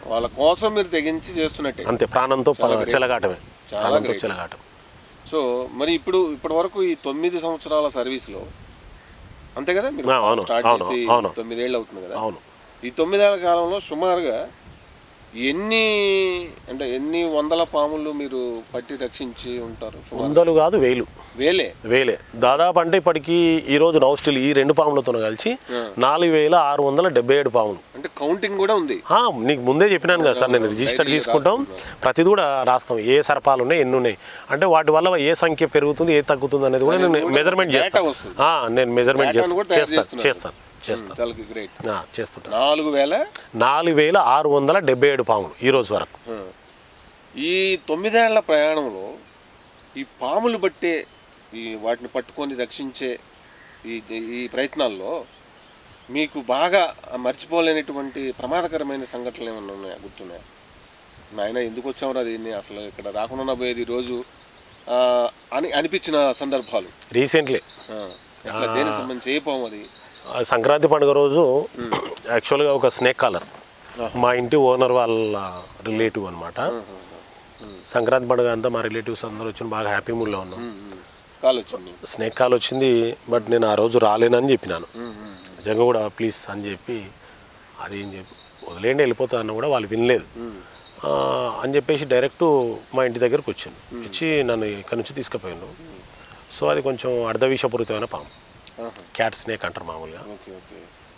వాళ్ళ కోసం మీరు తెగించి చేస్తున్నట్టే అంతే ప్రాణంతో ప- చెలగాటమే చాలా ప్రాణంతో great. చెలగాటం సో మరి ఇప్పుడు ఇప్పటి వరకు ఈ తొమ్మిది సంవత్సరాల సర్వీస్లో అంతే కదా మీరు ఆ, అవును, స్టార్ట్ అవును, చేసి అవును. తొమ్మిదేళ్ళు అవుతుంది కదా అవును ఈ తొమ్మిదేళ్ల కాలంలో సుమారుగా ఎన్ని అంటే ఎన్ని వందల పాములు మీరు పట్టి రక్షించి ఉంటారు సుమారు వందలు కాదు వేలు వేలే వేలే దాదాపు అంటే ఇప్పటికి ఈ రోజు నౌస్టిల్ ఈ రెండు పాములతో కలిసి నాలుగు వేల ఆరు వందల డెబ్బై ఏడు పాములు అంటే కౌంటింగ్ కూడా ఉంది ఆ, నీకు ముందే చెప్పినాను కదా సార్ నేను రిజిస్టర్ తీసుకుంటాం ప్రతిది కూడా రాస్తాం ఏ సర్పాలు ఉన్నాయి ఎన్ని ఉన్నాయి అంటే వాటి వల్ల ఏ సంఖ్య పెరుగుతుంది ఏ తగ్గుతుంది అనేది కూడా నేను మెజర్మెంట్ data చేస్తాను వస్తుంది. ఆ, నేను మెజర్మెంట్ Data ను కూడా తయారు చేస్తాను చేస్తున్నారు. చేస్తాను చేస్తాను చాలా గ్రేట్ ఆ, చేస్తుంటాను నాలుగు వేల నాలుగు వేల ఆరు వందల డెబ్బై ఏడు పాములు ఈ రోజు వరకు ఆ. ఈ తొమ్మిదేళ్ల ప్రయాణంలో ఈ పాములు బట్టే ఈ వాటిని పట్టుకొని రక్షించే ఈ ఈ ప్రయత్నాల్లో మీకు బాగా మర్చిపోలేనటువంటి ప్రమాదకరమైన సంఘటనలు ఏమైనా ఉన్నాయా గుర్తున్నాయా నాయన ఎందుకు వచ్చావురా దీన్ని అసలు ఇక్కడ రాకుండా పోయేది ఈ రోజు ఆ, అని అనిపించిన సందర్భాలు రీసెంట్లీ ఆ, ఎట్లా దేనికి సంబంధించి ఏ పాము అది ఆ సంక్రాంతి పండుగ రోజు యాక్చువల్గా ఒక స్నేక్ కాలర్ మా ఇంటి ఓనర్ వాళ్ళ రిలేటివ్ అనమాట సంక్రాంతి పండుగ అంతా మా రిలేటివ్స్ అందరూ వచ్చి బాగా హ్యాపీ మూడ్లో ఉన్నాం కాల్ వచ్చింది స్నేక్ కాల్ వచ్చింది బట్ నేను ఆ రోజు రాలేనని చెప్పినాను నిజంగా కూడా ప్లీజ్ అని చెప్పి అది ఏం చెప్పి వదిలేండి వెళ్ళిపోతా అన్న కూడా వాళ్ళు వినలేదు ఆ, అని చెప్పేసి డైరెక్ట్ మా ఇంటి దగ్గరకు వచ్చాను వచ్చి నన్ను ఇక్కడి నుంచి తీసుకుపోయాను సో అది కొంచెం అర్ధవిషపూరితమైన పాము ఆహా. క్యాట్ స్నేక్ అంటారు మామూలుగా ఓకే ఓకే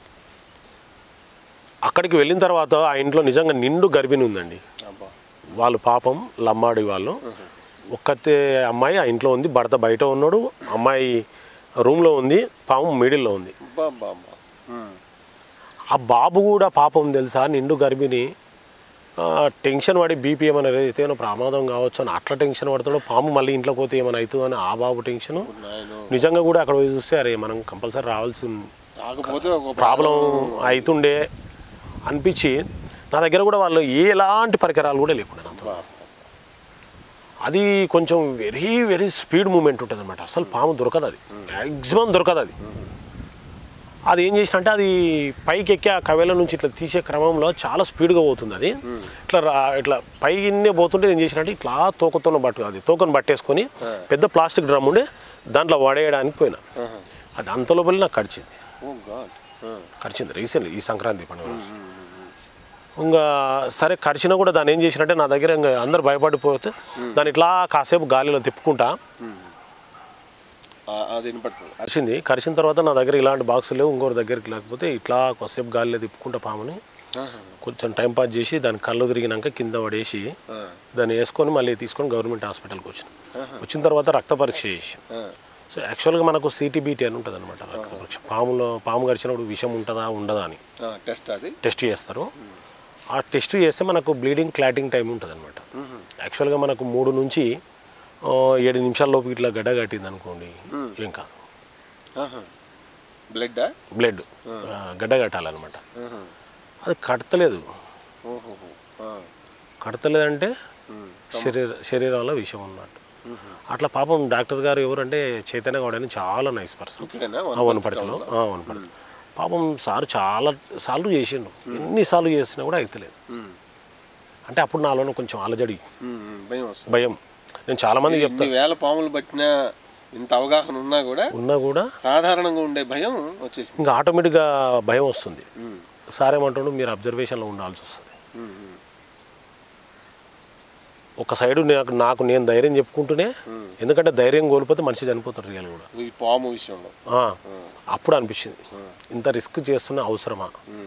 అక్కడికి వెళ్ళిన తర్వాత ఆ ఇంట్లో నిజంగా నిండు గర్భిణి ఉందండి అబ్బా వాళ్ళు పాపం లమ్మాడి వాళ్ళు ఒక్కతే అమ్మాయి ఆ ఇంట్లో ఉంది భర్త బయట ఉన్నాడు అమ్మాయి రూమ్లో ఉంది పాపం మిడిల్లో ఉంది అబ్బా అబ్బా అబ్బా ఉమ్. ఆ బాబు కూడా పాపం తెలుసా నిండు గర్భిణి ఆ, టెన్షన్ పడి బీపీ ఏమైనా అయితే ఏమైనా ప్రమాదం కావచ్చు అని అట్లా టెన్షన్ పడుతాడో పాము మళ్ళీ ఇంట్లో పోతే ఏమైనా అవుతుందని ఆ బాబు టెన్షను నాయనో నిజంగా కూడా అక్కడ పోయి చూస్తే అరే మనం కంపల్సరీ రావాల్సి ఉంది. కాకపోతే ఒక ప్రాబ్లం అవుతుండే అనిపించి నా దగ్గర కూడా వాళ్ళు ఏ ఎలాంటి పరికరాలు కూడా లేకుండా నాతో. అబ్బా. అది కొంచెం వెరీ వెరీ స్పీడ్ మూమెంట్ ఉంటుంది అనమాట అసలు పాము దొరకదు అది మ్యాక్సిమం దొరకదు అది అది ఏం చేసిన అంటే అది పైకి ఎక్కి ఆ కవేల నుంచి ఇట్లా తీసే క్రమంలో చాలా స్పీడ్గా పోతుంది అది ఇట్లా రా ఇట్లా పైనే పోతుంటే ఏం చేసినట్టు ఇట్లా తోకతో పట్టు అది తోకను పట్టేసుకొని పెద్ద ప్లాస్టిక్ డ్రమ్ ఉండే దాంట్లో వడేయడానికి పోయినా ఆహా. అది అంత లోపల నాకు కడిచింది ఓ గాడ్ ఆ. కరిచింది రీసెంట్ ఈ సంక్రాంతి పండుగ రోజు ఇంకా సరే కరిచినా కూడా దాన్ని ఏం చేసినట్టే నా దగ్గర ఇంకా అందరు భయపడిపోతే దాన్ని ఇట్లా కాసేపు గాలిలో తిప్పుకుంటా ఆ, అది వినపడుతుంది కరిచింది కరిచిన తర్వాత నా దగ్గర ఇలాంటి బాక్సులు లేవు ఇంకోరి దగ్గరికి లేకపోతే ఇట్లా కాసేపు గాలిలో తిప్పుకుంటా పాముని ఆహా. కొంచెం టైం పాస్ చేసి దాని కళ్ళు తిరిగినాక కింద పడేసి ఆ. దాన్ని వేసుకొని మళ్ళీ తీసుకొని గవర్నమెంట్ హాస్పిటల్కి వచ్చిన వచ్చిన తర్వాత రక్త పరీక్ష చేసి ఆ. సో యాక్చువల్గా మనకు సిటీబీటీ అని ఉంటుంది అనమాట రక్త పరీక్ష పాములో పాము కరిచినప్పుడు విషం ఉంటుందా ఉండదా అని ఆ, టెస్ట్ అది టెస్ట్ చేస్తారు ఆ టెస్ట్ చేస్తే మనకు బ్లీడింగ్ క్లాటింగ్ టైం ఉంటుంది అనమాట యాక్చువల్గా మనకు మూడు నుంచి ఆ, ఏడు నిమిషాల లోపు ఇట్లా గడ్డ కట్టింది అనుకోండి ఏం కాదు ఆహా. బ్లడ్డా బ్లడ్ గడ్డ కట్టాలన్నమాట ఆహా. అది కడతలేదు ఓహోహో. ఆ. కడతలేదంటే ఉమ్. శరీర శరీరంలో విషం ఉన్నట్టు అట్లా పాపం డాక్టర్ గారు ఎవరంటే చైతన్య గౌడ్ అని చాలా నైస్ పర్సన్ ఇక్కడేనా ఆ వనపర్తిలో ఆ, వనపర్తి పాపం సార్ చాలా సార్లు చేసిండు ఎన్నిసార్లు చేసినా కూడా అవుతలేదు ఉమ్. అంటే అప్పుడు నాలోనే కొంచెం అలజడి ఉమ్, ఉమ్. భయం వస్తుంది భయం నేను చాలా మంది చెప్తా ఇన్ని వేల పాములు పట్టినా ఇంత అవగాహన ఉన్నా కూడా ఉన్నా కూడా సాధారణంగా ఉండే భయం వచ్చేసింది ఇంకా ఆటోమేటిక్గా భయం వస్తుంది ఉమ్. సార్ ఏమంటాడు మీరు అబ్జర్వేషన్లో ఉండాల్సి వస్తుంది ఉమ్, ఉమ్. ఒక సైడు నాకు నాకు నేను ధైర్యం చెప్పుకుంటూనే ఎందుకంటే ధైర్యం కోల్పోతే మనిషి చనిపోతారు రియల్ కూడా ఈ పాము విషయంలో ఆ, అప్పుడు అనిపించింది ఇంత రిస్క్ చేస్తున్న అవసరమా ఉమ్.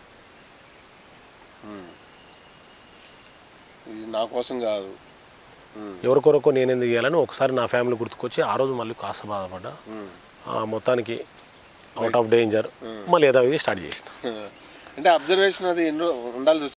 ఉమ్. ఇది నా కోసం కాదు ఉమ్. ఎవరికొరకు నేను ఎందుకు చేయాలని ఒకసారి నా ఫ్యామిలీ గుర్తుకొచ్చి ఆ రోజు మళ్ళీ కాస్త బాధపడ్డా ఉమ్. ఆ, మొత్తానికి అవుట్ ఆఫ్ డేంజర్ మళ్ళీ ఏదో ఇది స్టార్ట్ చేసిన అంటే అబ్జర్వేషన్ అది ఎన్నో ఉండాల్సి